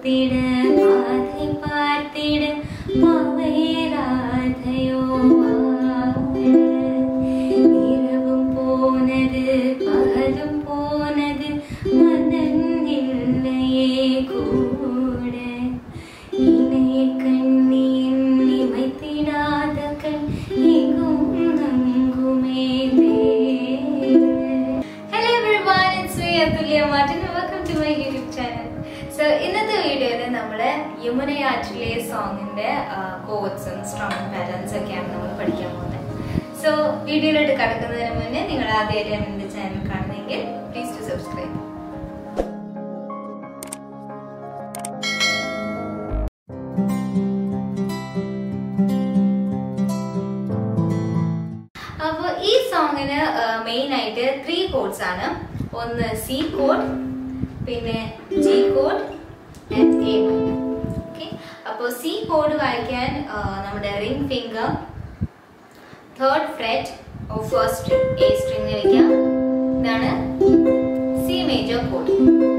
பூத்திட பாதை பார்த்திட பாவை ராதையோ வாழ. இரவும் போனது பகலும் போனது மதன் இல்லையே கூட இணைய கண்ணியின் இமைத்திடாத கண் எங்கும் அங்குமே hello everyone it's me Athulya Martin welcome to my YouTube channel so ഇന്നത്തെ വീഡിയോയിൽ നമ്മൾ യമുനയാറ്റിലെ സോങ്ങിന്റെ കോഡ്സും സ്ട്രോങ് പാറ്റേൺസ് ഒക്കെയാണ് നമ്മൾ പഠിക്കാൻ പോകുന്നത് സോ വീഡിയോയിലോട്ട് കടക്കുന്നതിന് മുന്നേ നിങ്ങൾ ആദ്യമായിട്ടാണ് എൻ്റെ ചാനൽ കാണുന്നതെങ്കിൽ പ്ലീസ് ടു സബ്സ്ക്രൈബ് അപ്പോൾ ഈ സോങ്ങിന് മെയിൻ ആയിട്ട് ത്രീ കോഡ്സ് ആണ് ഒന്ന് സി കോഡ് പിന്നെ ജി കോഡ് ആൻഡ് എ ഓക്കെ അപ്പോൾ സി കോഡ് വായിക്കാൻ ആ, നമ്മുടെ ring finger third fret of first A string വയ്ക്കാം ഇതാണ് സി മേജർ കോഡ്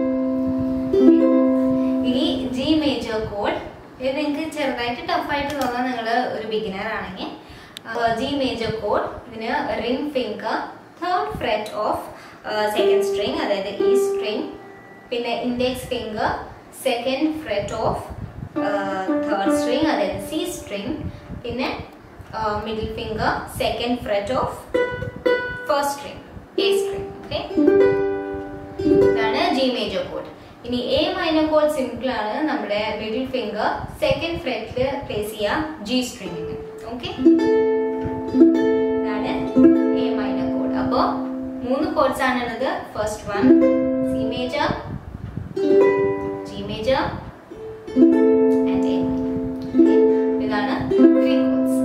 ഇനി ജി മേജർ കോഡ് ഇത് നിങ്ങൾക്ക് ചെറുതായിട്ട് ടഫായിട്ട് തോന്നാൻ നിങ്ങൾ ഒരു ബിഗിനർ ആണെങ്കിൽ ജി മേജർ കോഡ് ഇതിന് ring finger third fret of second string അതായത് ഈ സ്ട്രിങ് പിന്നെ index finger second fret of third string അതായത് സി സ്ട്രിങ് പിന്നെ middle finger second fret of first string A string okay ഇതാണ് ജി മേജർ കോഡ് ഇനി എ മൈനർ കോഡ് simple ആണ് നമ്മുടെ മിഡിൽ ഫിംഗർ സെക്കൻഡ് ഫ്രെറ്റിൽ പ്ലേസ് ചെയ്യാം ജി സ്ട്രിങ്ങിന് ഓക്കെ ഇതാണ് എ മൈനർ കോഡ് അപ്പോ മൂന്ന് കോഡ്സ് ആണുള്ളത് first one C major G major and A minor ഇതാണ് ത്രീ കോഡ്സ്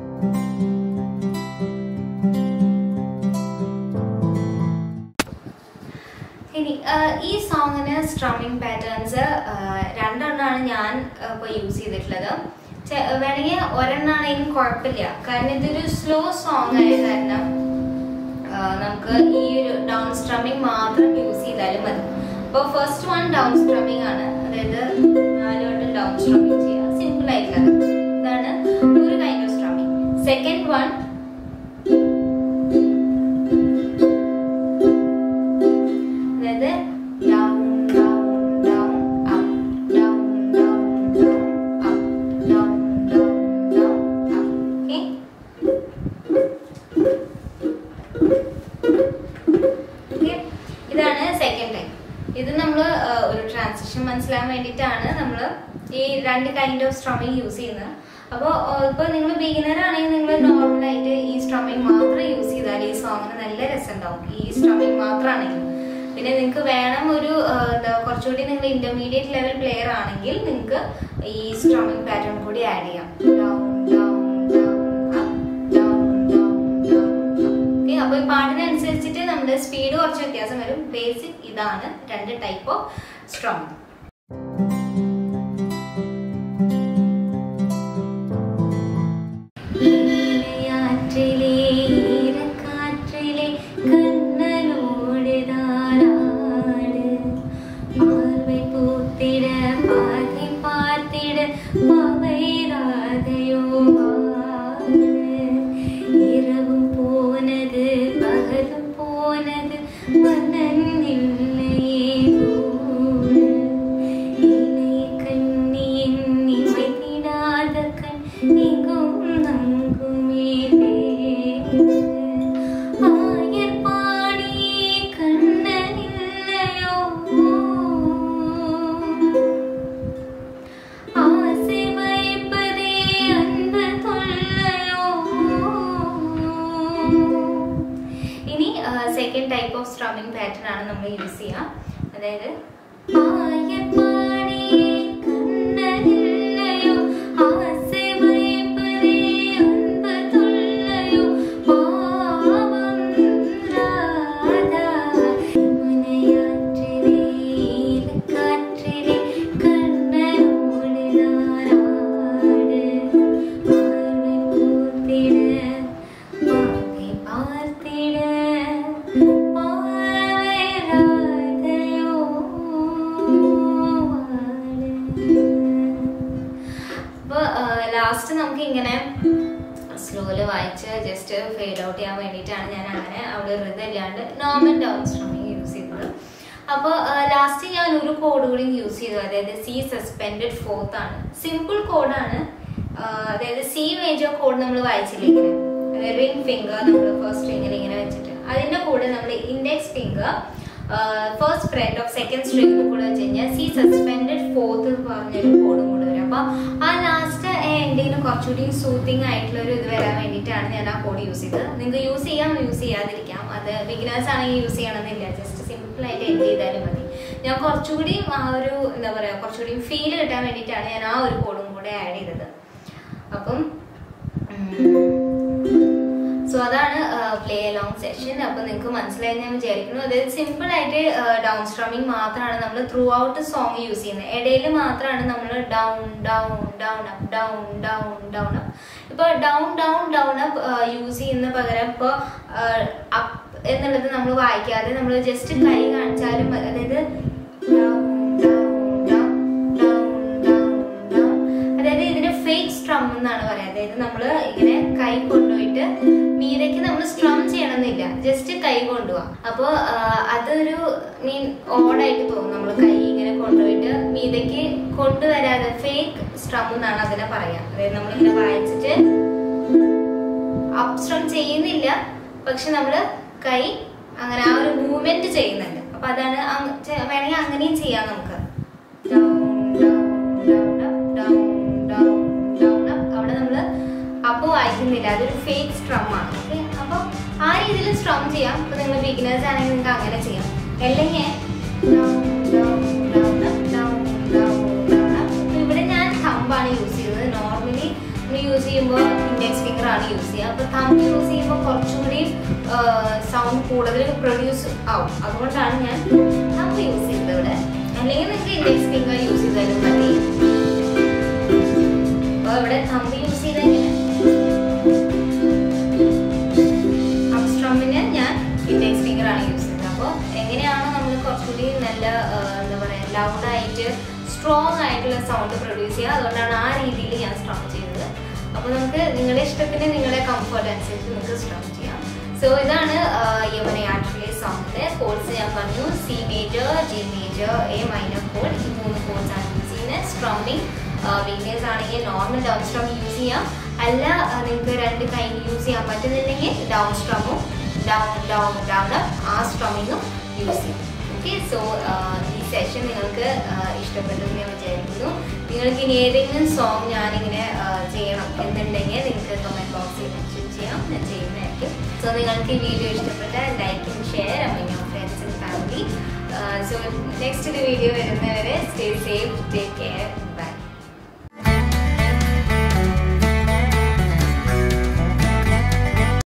ഇനി ആ, ഈ സോങ്ങിന് സ്ട്രമ്മിങ് പാറ്റേൺസ് രണ്ടെണ്ണമാണ് ഞാൻ ഇപ്പോൾ യൂസ് ചെയ്തിട്ടുള്ളത് ചെ- വേണമെങ്കിൽ ഒരെണ്ണാണെങ്കിലും കുഴപ്പമില്ല കാരണം ഇതൊരു സ്ലോ സോങ് ആയ കാരണം ആ, നമുക്ക് ഈ ഒരു ഡൗൺ സ്ട്രമ്മിങ് മാത്രം യൂസ് ചെയ്താലും മതി അപ്പോൾ ഫസ്റ്റ് വൺ ഡൗൺ സ്ട്രമ്മിങ് ആണ് അതായത് നാല് വട്ടം ഡൗൺ സ്ട്രമ്മിങ് ചെയ്യുക സിമ്പിൾ ആയിട്ടുള്ളത് ഇതാണ് ഒരു kind of strumming second one അതായത് down, down, down, up, down, down, down, up, down, down, down, up. Okay? Okay? ഇതാണ് സെക്കൻഡ് ടൈം ഇത് നമ്മൾ ഒരു ട്രാൻസിഷൻ മനസ്സിലാൻ വേണ്ടിയിട്ടാണ് നമ്മൾ ഈ രണ്ട് കൈൻഡ് ഓഫ് സ്ട്രമ്മിങ് യൂസ് ചെയ്യുന്നത് അപ്പോൾ ഇപ്പോൾ നിങ്ങൾ ബിഗിനർ ആണെങ്കിൽ നിങ്ങൾ നോർമലായിട്ട് ഈ സ്ട്രമ്മിങ് മാത്രം യൂസ് ചെയ്താൽ ഈ സോങ്ങിന് നല്ല രസം ഉണ്ടാവും ഈ സ്ട്രമ്മിങ് മാത്രമാണെങ്കിൽ പിന്നെ നിങ്ങൾക്ക് വേണം ഒരു ആ, എന്താ കുറച്ചുകൂടി നിങ്ങൾ ഇന്റർമീഡിയറ്റ് ലെവൽ പ്ലെയർ ആണെങ്കിൽ നിങ്ങൾക്ക് ഈ സ്ട്രമ്മിങ് പാറ്റേൺ കൂടി ആഡ് ചെയ്യാം Down, down, down, up, down, down, down, up. Okay, അപ്പൊ ഈ പാട്ടിനനുസരിച്ചിട്ട് നമ്മുടെ സ്പീഡ് കുറച്ച് വ്യത്യാസം വരും ബേസിക് ഇതാണ് രണ്ട് ടൈപ്പ് ഓഫ് സ്ട്രമ്മിങ് യാത്രയിലെ ഈരക്കാറ്റിലെ കണ്ണനോട് താരാട് பார்வை பூத்திட பாதை பார்த்திட பவைராதையோ வாழ. இரவும் போனது பகலும் போனது மன்னன் இல்லையே கூட. இணைய கண்ணியின் இமைத்திடாத கண் எங்கும் அங்குமே தேட. ஆயர் பாடியே கண்ணன் இல்லையோ ஆசை வைப்பதே அன்பு தொல்லையோ ഇനി second type of strumming pattern ആണ് നമ്മൾ യൂസ് ചെയ്യുക അതായത് ആയപ്പാടി കണ്ണനില്ലയോ ആസை வைப்பதே அன்பு தொல்லையோ பாவம் ராதா யமுனையாற்றிலே ஈரக்காற்றிலே கண்ணனோடு நாராடு பார்வை பூத்திட பாதை பார்த்திட பார்வை ராதையோ ലാസ്റ്റ് നമുക്ക് ഇങ്ങനെ സ്ലോയില് വായിച്ച് ജസ്റ്റ് ഫെയ്ഡ് ഔട്ട് ചെയ്യാൻ വേണ്ടിയിട്ടാണ് ഞാൻ അങ്ങനെ അവിടെ റിതം ഇല്ലാണ്ട് നോർമൽ ഡൗൺ സ്ട്രമിങ് യൂസ് ചെയ്തത് അപ്പോൾ ലാസ്റ്റ് ഞാൻ ഒരു കോഡ് കൂടി യൂസ് ചെയ്തു അതായത് സി സസ്പെൻഡഡ് ഫോർത്ത് ആണ് സിമ്പിൾ കോഡാണ് അതായത് സി മേജർ കോഡ് നമ്മൾ വായിച്ചില്ലേ ഇങ്ങനെ റിംഗ് ഫിംഗർ നമ്മൾ ഫസ്റ്റ് ഇങ്ങനെ ഇങ്ങനെ വെച്ചിട്ട് അതിന്റെ കൂടെ നമ്മൾ index finger first fret of second string കൂടെ വെച്ച് കഴിഞ്ഞാൽ സി സസ്പെൻഡഡ് ഫോർത്ത് എന്ന് പറഞ്ഞൊരു കോഡും കൂടെ വരും അപ്പൊ ആ ലാസ്റ്റ് എൻഡിന് കുറച്ചുകൂടി സൂത്തിങ് ആയിട്ടുള്ള ഒരു ഇത് വരാൻ വേണ്ടിയിട്ടാണ് ഞാൻ ആ കോഡ് യൂസ് ചെയ്തത് നിങ്ങൾക്ക് യൂസ് ചെയ്യാം യൂസ് ചെയ്യാതിരിക്കാം അത് ബിഗിനേഴ്സ് ആണെങ്കിൽ യൂസ് ചെയ്യണമെന്നില്ല ജസ്റ്റ് സിമ്പിൾ ആയിട്ട് എൻഡ് ചെയ്താലും മതി ഞാൻ കുറച്ചുകൂടി ആ ഒരു എന്താ പറയാ കുറച്ചുകൂടി ഫീൽ കിട്ടാൻ വേണ്ടിയിട്ടാണ് ഞാൻ ആ ഒരു കോഡും കൂടെ ആഡ് ചെയ്തത് അപ്പം സോ അതാണ് പ്ലേ അലോങ് സെഷൻ അപ്പൊ നിങ്ങൾക്ക് മനസ്സിലായി ഞാൻ വിചാരിക്കുന്നു അതായത് സിമ്പിൾ ആയിട്ട് ഡൗൺ സ്ട്രമിങ് മാത്രമാണ് നമ്മൾ ത്രൂ ഔട്ട് സോങ് യൂസ് ചെയ്യുന്നത് ഇടയിൽ മാത്രമാണ് നമ്മൾ down down down up down down down up ഇപ്പൊ down down down up use ചെയ്യുന്ന പകരം ഇപ്പൊ അപ്പ് എന്നുള്ളത് നമ്മൾ വായിക്കാതെ നമ്മൾ ജസ്റ്റ് കൈ കാണിച്ചാലും മതി. അതായത് down, down, down, down, down, down. അതായത് ഇതിന് ഫേക്ക് സ്ട്രം എന്നാണ് പറയാ അതായത് നമ്മള് ഇങ്ങനെ കൈ കൊണ്ടുപോയിട്ട് മീരയ്ക്ക് നമ്മൾ സ്ട്രം ചെയ്യണമെന്നില്ല ജസ്റ്റ് കൈ കൊണ്ടുപോവാം അപ്പൊ അതൊരു മീൻ ഓടായിട്ട് തോന്നും നമ്മൾ കൈ ഇങ്ങനെ കൊണ്ടുപോയിട്ട് മീതയ്ക്ക് കൊണ്ടുവരാതെ ഫേക്ക് സ്ട്രം എന്നാണ് അതിനെ പറയാ അതായത് നമ്മളിങ്ങനെ വായിച്ചിട്ട് അപ്സ്ട്രം ചെയ്യുന്നില്ല പക്ഷെ നമ്മള് കൈ അങ്ങനെ ആ ഒരു മൂവ്മെന്റ് ചെയ്യുന്നുണ്ട് അപ്പൊ അതാണ് അങ് ചെ- വേണമെങ്കിൽ അങ്ങനെയും ചെയ്യാം നമുക്ക് Down, down, down, up, down, down, down, up. അവിടെ നമ്മള് അപ്പൊ വായിക്കുന്നില്ല അതൊരു ഫേക്ക് സ്ട്രം ആണ് ഓക്കെ അപ്പൊ ആ രീതിയിൽ സ്ട്രം ചെയ്യാം ഇപ്പൊ നിങ്ങൾ ബിഗിനേഴ്സ് ആണെങ്കിൽ നിങ്ങൾക്ക് അങ്ങനെ ചെയ്യാം അല്ലെങ്കിൽ down, down, down, up, down, down, down, up. ഇപ്പൊ ഇവിടെ ഞാൻ തമ്പാണ് യൂസ് ചെയ്തത് നോർമലി നമ്മൾ യൂസ് ചെയ്യുമ്പോൾ ഇൻഡെക്സ് ഫിംഗർ ആണ് യൂസ് ചെയ്യുക അപ്പൊ തമ്പ് യൂസ് ചെയ്യുമ്പോൾ കുറച്ചുകൂടി സൗണ്ട് കൂടുതൽ പ്രൊഡ്യൂസ് ആവും അതുകൊണ്ടാണ് ഞാൻ തമ്പ് യൂസ് ചെയ്തത് ഇവിടെ അല്ലെങ്കിൽ നിങ്ങൾക്ക് ഇൻഡെക്സ് ഫിംഗർ യൂസ് ചെയ്താലും മതി അപ്പൊ ഇവിടെ തമ്പ് യൂസ് ചെയ്തെങ്കിൽ അപ്സ്ട്രമിന് ഞാൻ ഇൻഡെക്സ് ഫിംഗർ ആണ് യൂസ് ചെയ്തത് അപ്പോൾ എങ്ങനെയാണോ നമ്മൾ കുറച്ചുകൂടി നല്ല ആ, എന്താ പറയുക ലൗഡായിട്ട് സ്ട്രോങ് ആയിട്ടുള്ള സൗണ്ട് പ്രൊഡ്യൂസ് ചെയ്യുക അതുകൊണ്ടാണ് ആ രീതിയിൽ ഞാൻ സ്ട്രം ചെയ്തത് അപ്പോൾ നമുക്ക് നിങ്ങളുടെ ഇഷ്ടത്തിന് നിങ്ങളുടെ കംഫർട്ട് അനുസരിച്ച് നിങ്ങൾക്ക് സ്ട്രം ചെയ്യാം സോ ഇതാണ് യമന ആർട്ടിലെ സോങ്ങിന്റെ കോഡ്സ് ഞാൻ പറഞ്ഞു C major G major A minor കോഡ് ഈ മൂന്ന് കോഡ്സ് ആണ് യൂസ് ചെയ്യുന്നത് സ്ട്രമ്മിങ് ബിഗിനേഴ്സ് ആണെങ്കിൽ നോർമൽ ഡൗൺ സ്ട്രം യൂസ് ചെയ്യാം അല്ല ആ, നിങ്ങൾക്ക് രണ്ട് കൈ യൂസ് ചെയ്യാൻ പറ്റുന്നില്ലെങ്കിൽ ഡൗൺ സ്ട്രമ്മും ഡൗൺ ഡൗൺ ഡൗൺ ആ സ്ട്രമ്മിങ്ങും യൂസ് ചെയ്യും ഓക്കെ സോ ഈ സെഷൻ നിങ്ങൾക്ക് ആ, ഇഷ്ടപ്പെട്ടെന്ന് ഞാൻ വിചാരിക്കുന്നു നിങ്ങൾക്ക് ഇനി ഏതെങ്കിലും സോങ് ഞാനിങ്ങനെ ആ, ചെയ്യണം എന്നുണ്ടെങ്കിൽ നിങ്ങൾക്ക് കമൻറ്റ് ബോക്സിൽ മെൻഷൻ ചെയ്യാം ഞാൻ ചെയ്യുന്നതായിരിക്കും സോ നിങ്ങൾക്ക് ഈ വീഡിയോ ഇഷ്ടപ്പെട്ടാൽ ലൈക്കും share among your friends and family so next ഒരു വീഡിയോ വരുന്നവരെ stay safe take care by